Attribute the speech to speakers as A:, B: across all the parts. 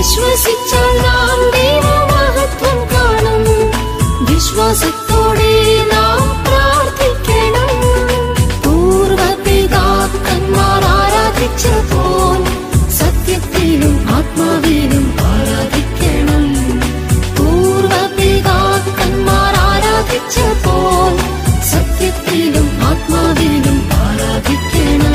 A: വിശ്വസിച്ചാൽ നാം ദൈവമഹത്വം കാണും വിശ്വാസത്തോടെ നാം പ്രാർത്ഥിക്കണം പൂർവപിതാക്കന്മാർ ആരാധിച്ച പോൽ സത്യത്തിലും ആത്മാവിലും ആരാധിക്കണം പൂർവപിതാക്കന്മാർ ആരാധിച്ച പോൽ സത്യത്തിലും ആത്മാവിലും ആരാധിക്കണം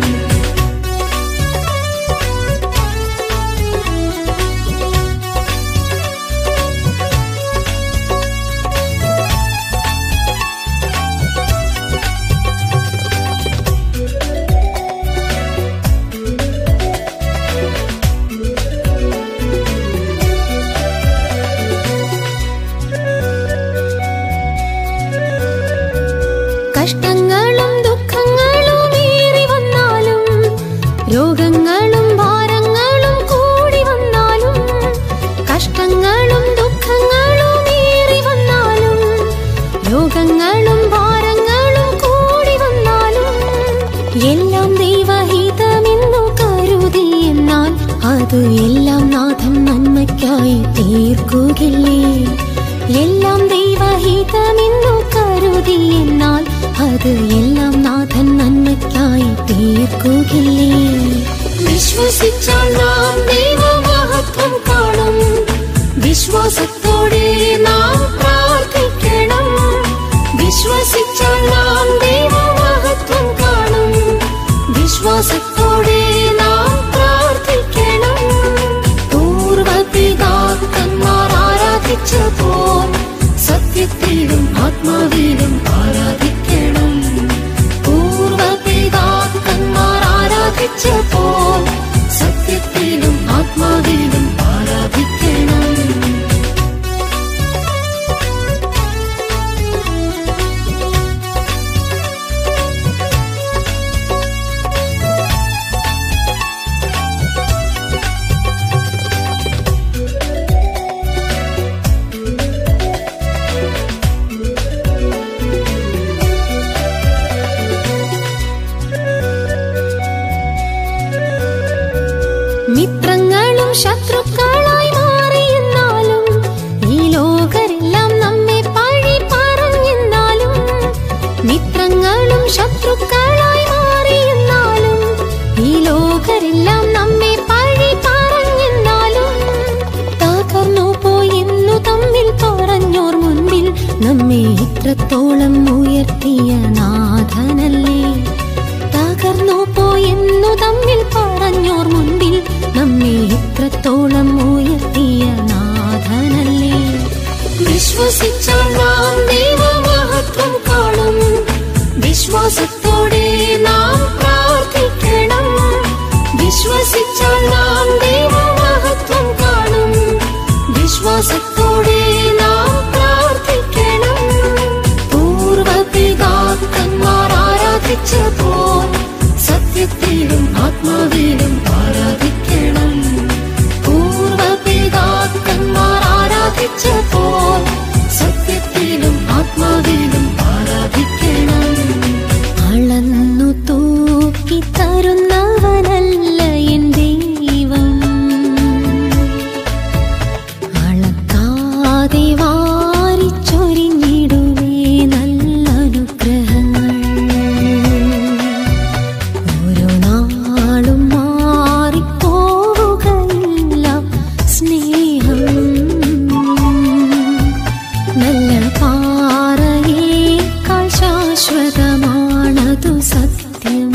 A: കഷ്ടങ്ങളും ദുഃഖങ്ങളും ഏറി വന്നാലും രോഗങ്ങളും ഭാരങ്ങളും കൂടി വന്നാലും കഷ്ടങ്ങളും ദുഃഖങ്ങളും ഏറി വന്നാലും രോഗങ്ങളും ഭാരങ്ങളും കൂടി വന്നാലും എല്ലാം ദൈവഹിതമെന്നു കരുതി എന്നാൽ അത് എല്ലാം നാഥൻ നന്മയ്ക്കായി തീർക്കുകയില്ലേ എല്ലാം ദൈവഹിതമെന്നു കരുതി എന്നാൽ അത് എല്ലാം നാഥൻ നന്മയ്ക്കായി തീർക്കുകയില്ലേ വിശ്വസിച്ചാൽ നാം ദൈവമഹത്വം കാണും വിശ്വാസത്തോടെ നാം പ്രാർത്ഥിക്കണം വിശ്വസിച്ചാൽ നാം ദൈവമഹത്വം കാണും വിശ്വാസത്തോടെ നാം പ്രാർത്ഥിക്കണം പൂർവപിതാക്കന്മാർ ആരാധിച്ച പോൽ സത്യത്തിലും ആത്മാവിലും ആരാധിക്കണം പൂർവപിതാക്കന്മാർ ആരാധിച്ച പോൽ സത്യത്തിലും ആത്മാവിലും ആരാധിക്കണം മിത്രങ്ങളും ശത്രുക്കളായി മാറിയെന്നാലും ഈ ലോകരെല്ലാം നമ്മെ പഴി പറഞ്ഞെന്നാലും മിത്രങ്ങളും ശത്രുക്കളായി മാറിയെന്നാലും ഈ ലോകരെല്ലാം നമ്മെ പഴി പറഞ്ഞെന്നാലും തകർന്നു പോയെന്നു തമ്മിൽ പറഞ്ഞോർ മുൻപിൽ നമ്മെ ഇത്രത്തോളം ഉയർത്തിയ നാഥനല്ലേ തകർന്നു പോയെന്നു തമ്മിൽ പറഞ്ഞോർ മുൻപിൽ നമ്മെ ഇത്രത്തോളം ഉയർത്തിയ നാഥനല്ലേ വിശ്വസിച്ചാൽ നാം ദൈവമഹത്വം കാണും വിശ്വാസത്തോടെ നാം പ്രാർത്ഥിക്കണം വിശ്വസിച്ചാൽ നാം ദൈവമഹത്വം കാണും വിശ്വാസത്തോടെ നാം പ്രാർത്ഥിക്കണം പൂർവപിതാക്കന്മാർ ആരാധിച്ച പോൽ സത്യത്തിലും ആത്മാവിലും ആരാധിക്കണം പൂർവപിതാക്കന്മാർ ആരാധിച്ച പോൽ സത്യത്തിലും ആത്മാവിലും ആരാധിക്കണം അളന്നു തൂക്കി തരുന്നവനല്ല എൻ ദൈവം അളക്കാതെ വാരിച്ചൊരിഞ്ഞിടുവേ നല്ല അനുഗ്രഹങ്ങൾ ഓരോ നാളും മാറിപ്പോവുകയില്ല സ്നേഹം നല്ല പാറയേക്കാൾ ശാശ്വതമാണതു സത്യം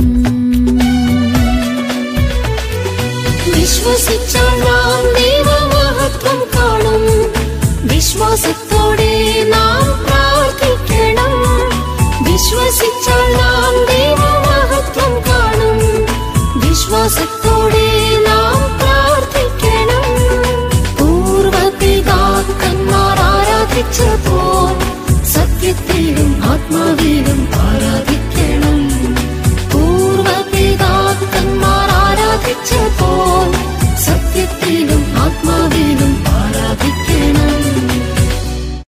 A: വിശ്വസിച്ചാൽ നാം ദൈവമഹത്വം കാണും വിശ്വാസത്തോടെ നാം പ്രാർത്ഥിക്കണം വിശ്വസിച്ചാൽ നാം ദൈവമഹത്വം കാണും വിശ്വാസത്തോടെ